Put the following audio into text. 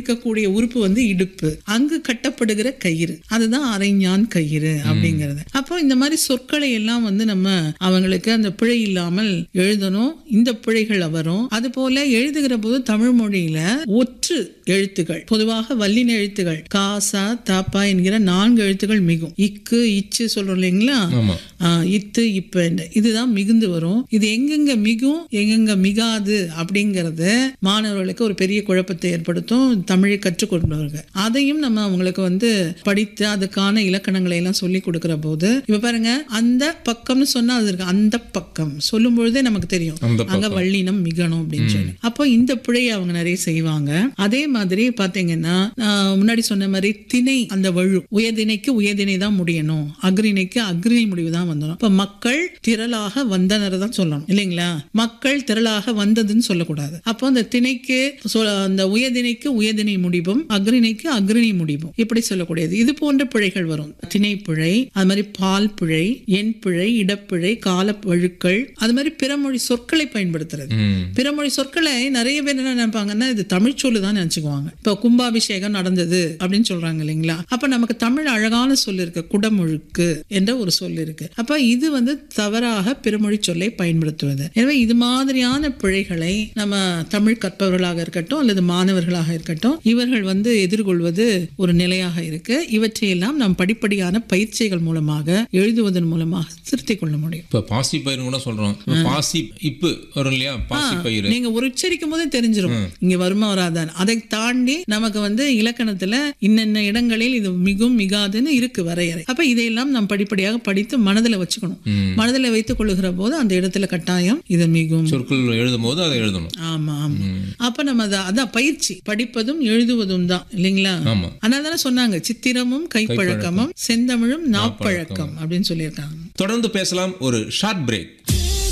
இருக்கக்கூடிய உறுப்பு வந்து இடுப்பு அங்கு கட்டப்படுகிற கயிறு அதுதான் அரைஞான் கயிறு அப்படிங்கிறது அப்போ இந்த மாதிரி சொற்களை எல்லாம் வந்து நம்ம அவங்களுக்கு அந்த பிழை இல்லாமல் எழுதணும் இந்த பிழைகள் வரும் அது போல எழுதுகிற போது தமிழ் மொழியில ஒற்று எழுத்துகள் பொதுவாக வல்லின எழுத்துகள் காசா தாப்பா என்கிற நான்கு எழுத்துகள் மிகும் இக்கு இச்சு சொல்றோம் இல்லைங்களா ஆமா ஆ, இத்து இப்ப இதுதான் மிகுந்து வரும் இது எங்கெங்க மிகும் எங்கெங்க மிகாது அப்படிங்கறது மாணவர்களுக்கு ஒரு பெரிய குழப்பத்தை ஏற்படுத்தும் தமிழை கற்றுக்கொண்டவர்கள் அதையும் நம்ம அவங்களுக்கு வந்து படித்து அதுக்கான இலக்கணங்களை எல்லாம் சொல்லி கொடுக்கிற போது இப்ப பாருங்க அந்த பக்கம்னு சொன்னா அது இருக்கு அந்த பக்கம் சொல்லும் பொழுதே நமக்கு தெரியும் அந்த அங்க வள்ளினம் மிகணும் அப்படின்னு சொல்லி அப்போ இந்த பிழையை அவங்க நிறைய செய்வாங்க அதே மாதிரி பாத்தீங்கன்னா ஆஹ், முன்னாடி சொன்ன மாதிரி திணை அந்த வழு உயர்திணைக்கு உயர்திணை தான் முடியணும் அக்ரிணைக்கு அக்ரிணை முடிவு தான் வந்துடும் இப்ப மக்கள் திரளாக வந்தனர் தான் சொல்லணும் இல்லைங்களா மக்கள் திரளாக வந்ததுன்னு சொல்லக்கூடாது அப்போ அந்த திணைக்கு சொ- அந்த உயர்திணைக்கு உயர்திணை முடிவும் அக்ரிணைக்கு அக்ரிணை முடிவும் இப்படி சொல்லக்கூடியது இது போன்ற பிழைகள் வரும் திணை பிழை அது மாதிரி பால் பிழை எண் பிழை இடப்பிழை கால வழுக்கள் அது மாதிரி பிறமொழி சொற்களை பயன்படுத்துறது ம் பிறமொழி சொற்களை நிறைய பேர் என்ன நினைப்பாங்கன்னா இது தமிழ் சொல்லு தான் நினைச்சுக்குவாங்க இப்போ கும்பாபிஷேகம் நடந்தது அப்படின்னு சொல்றாங்க இல்லைங்களா அப்ப நமக்கு தமிழ் அழகான சொல் இருக்கு குடமுழுக்கு என்ற ஒரு சொல் இருக்கு அப்ப இது வந்து தவறாக பிறமொழி சொல்லை பயன்படுத்துவது எனவே இது மாதிரியான பிழைகளை நம்ம தமிழ் கற்பவர்களாக இருக்கட்டும் அல்லது மாணவர்களாக இருக்கட்டும் இவர்கள் வந்து எதிர்கொள்வது ஒரு நிலையாக இருக்கு இவற்றையெல்லாம் நாம் படிப்படியான பயிற்சிகள் மூலமாக எழுதுவதன் மூலமாக திருத்திக் கொள்ள முடியும் இப்ப பாசி பயிர் கூட சொல்றோம் இப்ப பாசி இப்பு வரும் இல்லையா பாசி பயிர் நீங்க ஒரு உச்சரிக்கும் போதே தெரிஞ்சிரும் இங்க வருமா வராதான் அதை தாண்டி நமக்கு வந்து இலக்கணத்துல இன்னென்ன இடங்களில் இது மிகும் மிகாதுன்னு இருக்கு வரையறை அப்ப இதையெல்லாம் நாம் படிப்படியாக படித்து மனதுல வச்சுக்கணும் ம். மனதுல வைத்துக் கொள்ளுகிற போது அந்த இடத்துல கட்டாயம் இது மிகும் சொற்கள் எழுதும் போது அதை எழுதணும் ஆமா ஆமா அப்ப நம்ம அதை அதான் பயிற்சி படிப்பதும் எழுதுவதும் தான் இல்லைங்களா ஆமா அதனால தானே சொன்னாங்க சித்திரமும் கைப்பழக்கமும் செந்தமிழும் நாப்பழக்கம் அப்படின்னு சொல்லியிருக்காங்க தொடர்ந்து பேசலாம் ஒரு ஷார்ட் பிரேக்